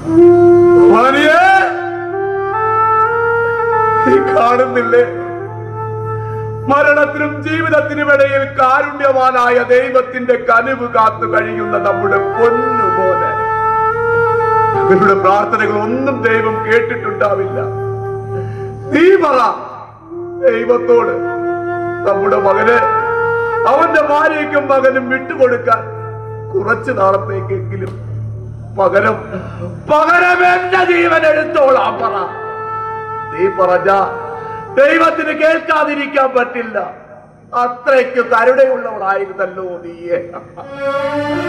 ഭവാനിയേ നീ കാണുന്നില്ലേ മരണത്തിനും ജീവിതത്തിനും ഇടയിൽ കാരുണ്യവാനായ ദൈവത്തിന്റെ കനിവ് കാത്തു കഴിയുന്ന നമ്മുടെ പൊന്നുപോലെ അവരുടെ പ്രാർത്ഥനകൾ ഒന്നും ദൈവം കേട്ടിട്ടുണ്ടാവില്ല നീ പറ ദൈവത്തോട് നമ്മുടെ മകന് അവന്റെ ഭാര്യയ്ക്കും മകനും വിട്ടുകൊടുക്കാൻ കുറച്ചു നാളത്തേക്കെങ്കിലും പകരം പകരം എന്റെ ജീവൻ എടുത്തോളാം പറ നീ പറഞ്ഞ ദൈവത്തിന് കേൾക്കാതിരിക്കാൻ പറ്റില്ല അത്രയ്ക്ക് കരുണയുള്ളവളായിരുന്നല്ലോ നീയെ